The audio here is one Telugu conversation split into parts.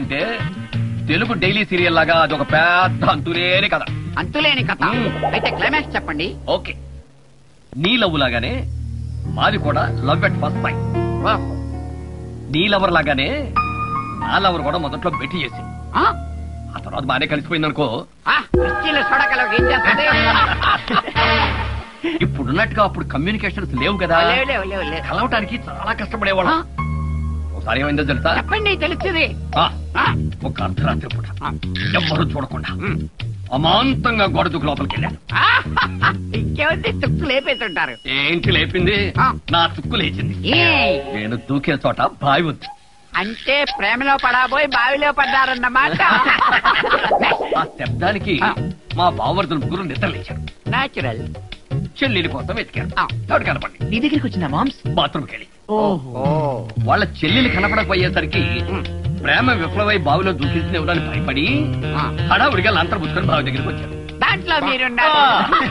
ఏంటంటే తెలుగు డైలీ సీరియల్ లాగా అదొక పెద్ద అంతులేని కథ అంతులేని కథ అయితే క్లైమాక్స్ చెప్పండి ఓకే నీ లవ్ లాగానే మాది కూడా లవ్ ఎట్ ఫస్ట్ టైం ఓహో. నీ లవర్ లాగానే నా లవర్ కూడా మొదట్లో బెట్టి చేసి ఆ? ఆ తర్వాత బాగానే కలిసిపోయింది అనుకో ఆ, కుర్చీలు సొడకలోకి ఏం చేస్తుంది ఇప్పుడున్నట్టుగా అప్పుడు కమ్యూనికేషన్స్ లేవు కదా లేవు లేవు లేవు లేవు కలవటానికి చాలా ఆ, కష్టపడేవాళ్ళం ఒకసారి ఏమైందో తెలుసా చెప్పండి తెలుస్తుంది ఆ, ఆ, ఒక అర్ధరాత్రి పూట ఆ. ఎవ్వరూ చూడకుండా ఉమ్. అమాంతంగా గోడ దూకు లోపలికి వెళ్ళాను ఆ, ఇంకేముంది తుక్కు లేపేస్తుంటారు ఏంటి లేపింది ఆ. నా తుక్కు లేచింది ఏ, నేను దూకే చోట బావి ఉంది అంటే ప్రేమలో పడబోయి బావిలో పడ్డారన్నమాట ఆ శబ్దానికి ఆ. మా బావమరుదులు ముగ్గురు నిద్ర లేచారు నాచురల్ చెల్లెలి కోసం వెతికారు ఆ. ఎవరు కనపడి నీ దగ్గరికి వచ్చిందా మామ్స్ బాత్రూమ్కి వెళ్ళి ఓహో వాళ్ళ చెల్లెలు కనపడకపోయేసరికి ప్రేమ విఫలమై బావిలో దూకించిన ఎవరని భయపడి ఆ. హడావుడిగా లంతర పుచ్చుకొని బావి దగ్గరికి వచ్చారు దాంట్లో మీరున్నారు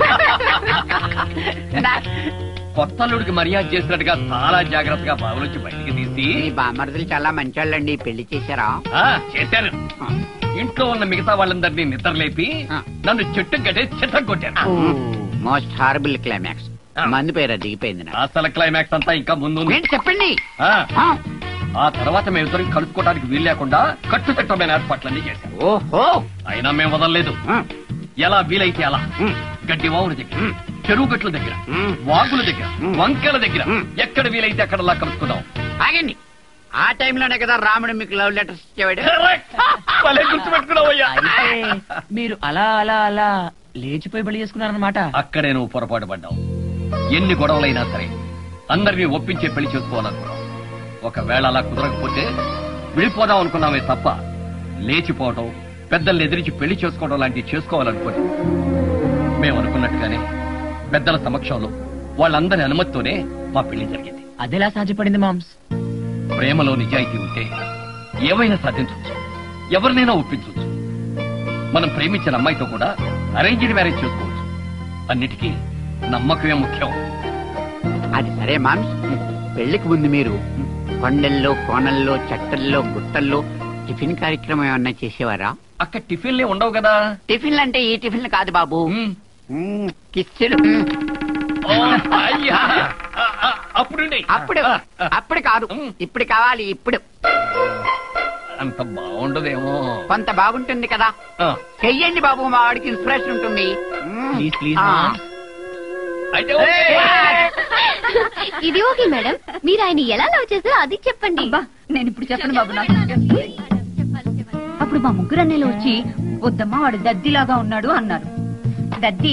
నా- కొత్త అల్లుడికి మర్యాద చేసినట్టుగా చాలా జాగ్రత్తగా బావిలోంచి బయటికి తీసి మీ బామర్దులు చాలా మంచోళ్ళండి పెళ్లి చేశారా ఆ చేశాను ఆ. ఇంట్లో ఉన్న మిగతా వాళ్ళందరినీ నిద్ర లేపి ఆ. నన్ను చెట్టు కట్టే చిత్తం కొట్టాను మోస్ట్ హారబుల్ క్లైమాక్స్ ఆ. మందు పేరు దిగిపోయింది నాకు అసలు క్లైమాక్స్ అంతా ఇంకా ముందు ఉంది. ఏంటి చెప్పండి ఆ ఆ. ఆ తర్వాత మేమిద్దరం కలుసుకోవడానికి వీలు లేకుండా కట్టుదిట్టమైన ఏర్పాట్లన్నీ చేశాం ఓహో అయినా మేము వదలలేదు ఆ. ఎలా వీలైతే అలా ఉమ్. గడ్డి వావుల దగ్గర ఉమ్. చెరువు గట్ల దగ్గర ఉమ్. వాగుల దగ్గర ఉమ్. వంకెల దగ్గర ఉమ్. ఎక్కడ వీలైతే అక్కడలా కలుసుకుందాం ఆగండి ఆ టైంలోనే కదా రాముడు మీకు లవ్ లెటర్స్ ఇచ్చేవాడు భలే గుర్తుపెట్టుకున్నావయ్యా. అయితే మీరు అలా అలా అలా లేచిపోయి బలి చేసుకున్నారనమాట అక్కడే నువ్వు పొరపాటు పడ్డావు ఎన్ని గొడవలైనా సరే అందరినీ ఒప్పించే పెళ్లి చేసుకోవాలనుకున్నావు ఒకవేళ అలా కుదరకపోతే విడిపోదాం అనుకున్నామే తప్ప లేచిపోవటం పెద్దల్ని ఎదిరించి పెళ్లి చేసుకోవడం లాంటివి చేసుకోవాలనుకోని మేము అనుకున్నట్టుగానే పెద్దల సమక్షంలో వాళ్ళందరి అనుమతితోనే మా పెళ్లి జరిగింది అదెలా సాధ్యపడింది మామ్స్ ప్రేమలో నిజాయితీ ఉంటే ఏమైనా సాధించవచ్చు ఎవరినైనా ఒప్పించవచ్చు మనం ప్రేమించిన అమ్మాయితో కూడా అరేంజ్డ్ మ్యారేజ్ చేసుకోవచ్చు అన్నిటికీ నమ్మకమే ముఖ్యం అది సరే మామ్స్ పెళ్లికి ముందు మీరు కొండల్లో కోనల్లో చట్టల్లో గుట్టల్లో టిఫిన్ కార్యక్రమం ఏమన్నా చేసేవారా అక్కడ టిఫిన్లే ఉండవు కదా టిఫిన్లు అంటే ఈ టిఫిన్లు కాదు బాబు మ్. మ్, కిస్సులు మ్, ఓ, అయ్యా. ఆ, ఆ, అప్పుడుండే. అప్పుడు ఆ, ఆ. అప్పుడు కాదు మ్. ఇప్పుడు కావాలి ఇప్పుడు అంత బాగుండదేమో కొంత బాగుంటుంది కదా ఆ, చెయ్యండి బాబు మా వాడికి ఇన్స్పిరేషన్ ఉంటుంది మ్. ప్లీజ్ ప్లీజ్ ఆ. మామ్స్ అయితే ఓకే. ఇది ఓకే మేడం మీరు ఆయన ఎలా లవ్ చేశారో అది చెప్పండి నేను ఇప్పుడు చెప్పను బాబు నాకు అప్పుడు మా ముగ్గురు అన్నయ్యలు వచ్చి వద్దమ్మా వాడు దద్దిలాగా ఉన్నాడు అన్నారు దద్ది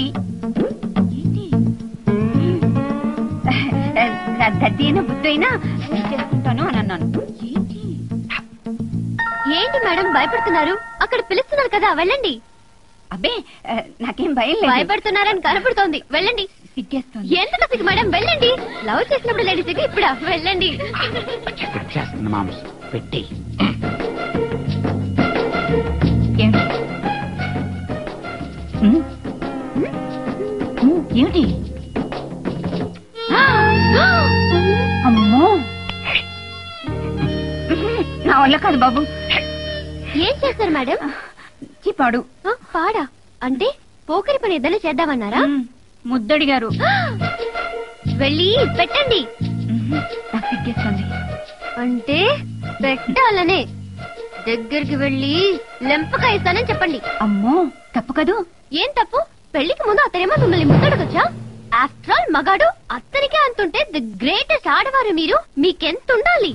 దద్ది అయినా బుద్ధి అయినా నేను చేసుకుంటాను అని అన్నాను ఏంటి మేడం భయపడుతున్నారు అక్కడ పిలుస్తున్నారు కదా వెళ్ళండి అబ్బే ఆ, నాకేం భయం లేదు భయపడుతున్నారని కనపడుతోంది వెళ్ళండి సిగ్గేస్తుంది ఎందుకు సిగ్గు మేడం వెళ్ళండి లవ్ చేసినప్పుడు లేడీ సిగ్గు ఇప్పుడు వెళ్ళండి వచ్చేస్తుంది మామ్స్ పెట్టి ఏమిటి ఉమ్? ఉమ్, ఏమిటి అమ్మో నా వల్ల కాదు బాబు ఏం చేస్తారు మేడం చిపాడు ఆ, పాడా అంటే పోకరి పని ఏదైనా చేద్దామన్నారా ఉమ్, ముద్దడిగారు వెళ్ళి పెట్టండి ఉమ్, నాకు సిగ్గేస్తుంది అంటే పెట్టాలనే దగ్గరికి వెళ్ళి లెంపకాయ ఇస్తానని చెప్పండి అమ్మో తప్పు కదూ ఏం తప్పు పెళ్లికి ముందు అతనేమో మిమ్మల్ని ముద్దడకొచ్చా ఆఫ్టర్ ఆల్ మగాడు అతనికే అంతుంటే ది గ్రేటెస్ట్ ఆడవారు మీరు మీకెంత ఉండాలి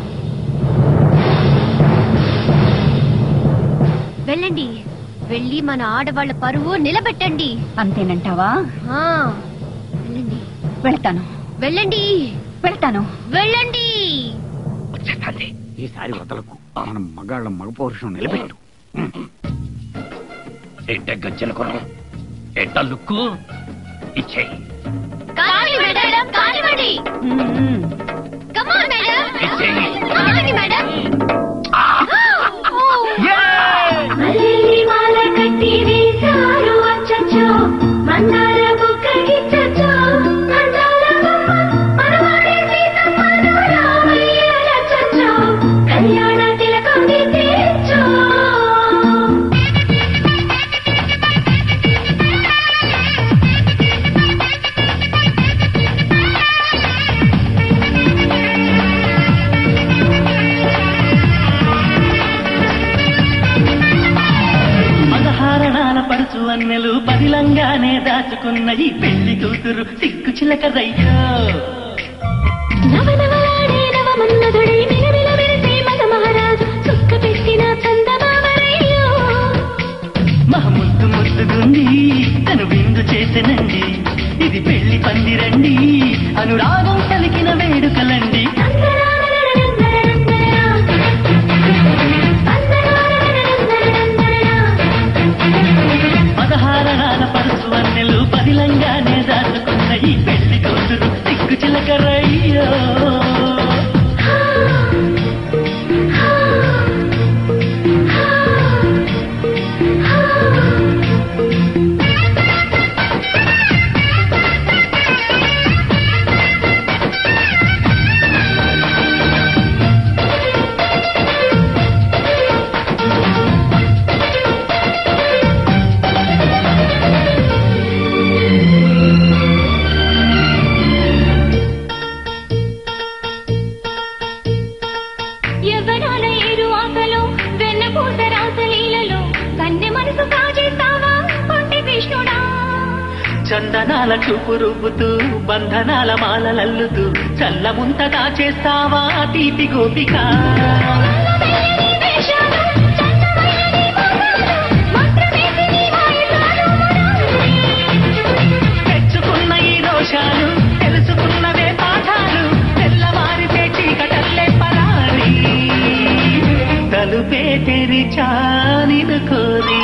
వెళ్ళండి వెళ్ళి మన ఆడవాళ్ళ పరువు నిలబెట్టండి అంతేనంటావా ఆ, వెళ్ళండి వెళ్తాను వెళ్ళండి వెళ్తాను వెళ్ళండి వచ్చేస్తాండి. ఈసారి వదలకు మనం మగాళ్ళ మగ పౌరుషం నిలబెట్టు ఏంటే గజ్జల కొనం ఏంట లుక్కు ఇచ్చేయి కానివ్వండి మేడం కానివ్వండి ఉమ్, ఉమ్. కమాన్ మేడం ఇచ్చేయి కానివ్వండి మేడం ఓ. మల్లెల్లి మాల కట్టి వేశారు అచ్చచ్చో మందార బుక్క గిచ్చచ్చో అందాల బొమ్మ మనవాడి సీతమ్మను రామయ్య రచ్చచ్చో కళ్యాణ తిలకం దిద్దేచ్చో వన్నెలు బదిలంగానే దాచుకున్న ఈ పెళ్లి కూతురు సిగ్గు చిలకరయ్యో నవనవలాడే నవమన్మధుడై మిలమిల మెరిసే మగ మహారాజు చుక్క పెట్టిన చందమామరయ్యో మహముద్దు ముద్దుగుంది తను విందు చేసెనండి ఇది పెళ్లి పందిరండి అనురాగం కలిగిన వేడుకలండి పదహారణాల పరుసు వన్నెలు పదిలంగానే దాచుకున్న ఈ పెళ్లి కూతురు సిగ్గు చిలకరయ్యో యవ్వనాల ఏరు ఆకలో వెన్నపూస రాసలీలలో కన్నె మనసు కాజేస్తావా కొంటి విష్ణుడా చందనాల చూపు రుబ్బుతూ బంధనాల మాలలల్లుతూ చల్లముంతగా చేస్తావా తీపి గోపిక వేషాలు, చందమయని మోసాలు, మంత్రమేసి నీ మాయదారు తెచ్చుకున్న ఈ దోషాలు తెలుసుకున్నవే పాఠాలు తెల్లవారితే చీకటల్లే పరారి తలుపే తెరిచానిను కోరి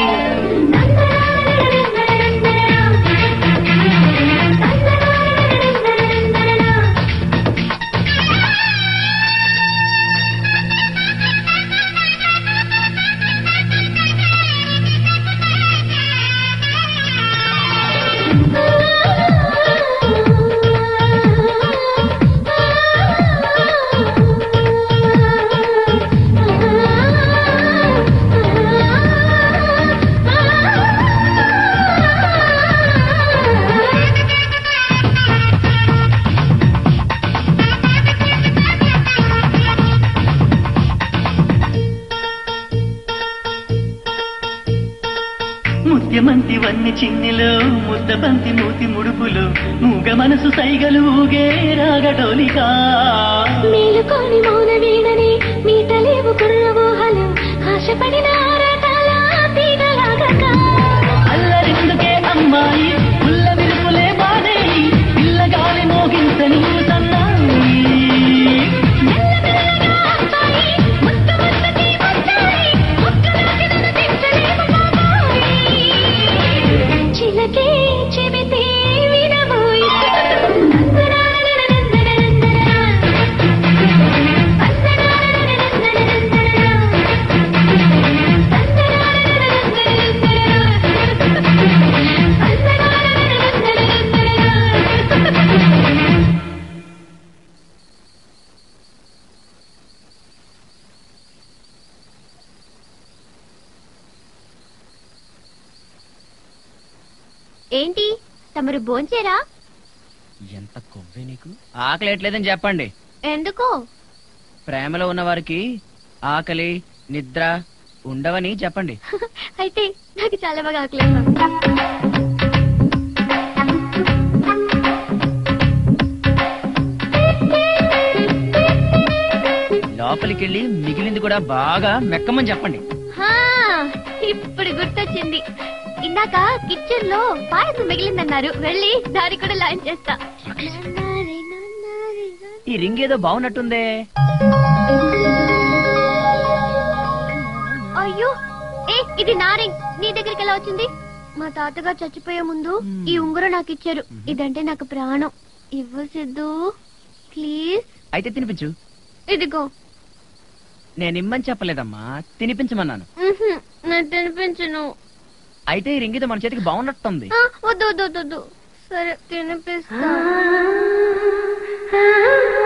ముత్యమంతి వన్ని చిన్నిలో ముద్దబంతి మూతి ముడుపులు మూగ మనసు సైగలు ఊగే రాగడోలిగా మేలుకోని మౌన వీణని మీటలేవు కుర్రవోహలు ఆశపడిన ఆరాటాల తీగలాగక అల్లరిందుకే అమ్మాయి పుల్ల విరుపులే బాదేయి పిల్లగాలి మోగించని సన్నాయి మెల్లమెల్లగా అబ్బాయి ముద్దు ముద్దుకి వచ్చాయి ముద్దులోకి నన్ను దించలేము బాబాయి చిలకే చెబితే వినబోయి ఏంటి తమరు భోంచేరా ఎంత కొవ్వే నీకు ఆకలేట్లేదని చెప్పండి ఎందుకు ప్రేమలో ఉన్న వారికి ఆకలి నిద్ర ఉండవని చెప్పండి అయితే నాకు చాలా బాగా ఆకలేస్తుంది లోపలికెళ్ళి మిగిలింది కూడా బాగా మెక్కమని చెప్పండి హా, ఇప్పుడు గుర్తొచ్చింది ఇందాక కిచెన్ లో పాయసం మిగిలిందన్నారు వెళ్ళి దారి కూడా లాంచ్ చేస్తా ఈ రింగ్ ఏదో బాగున్నట్టుందే అయ్యో ఏ ఇది నారింగ్ నీ దగ్గరికి ఎలా వచ్చింది మా తాతగారు చచ్చిపోయే ముందు ఈ ఉంగరం నాకు ఇచ్చారు ఇదంటే నాకు ప్రాణం ఇవ్వు సిద్ధు ప్లీజ్ అయితే తినిపించు ఇదిగో నేను ఇమ్మని చెప్పలేదమ్మా తినిపించమన్నాను ఉహుం, నేను తినిపించను అయితే ఈ రింగ్ ఏదో మన చేతికి బాగున్నట్టుంది ఆ, వద్దు వద్దు వద్దు, వద్దు సరే తినిపిస్తా ఆ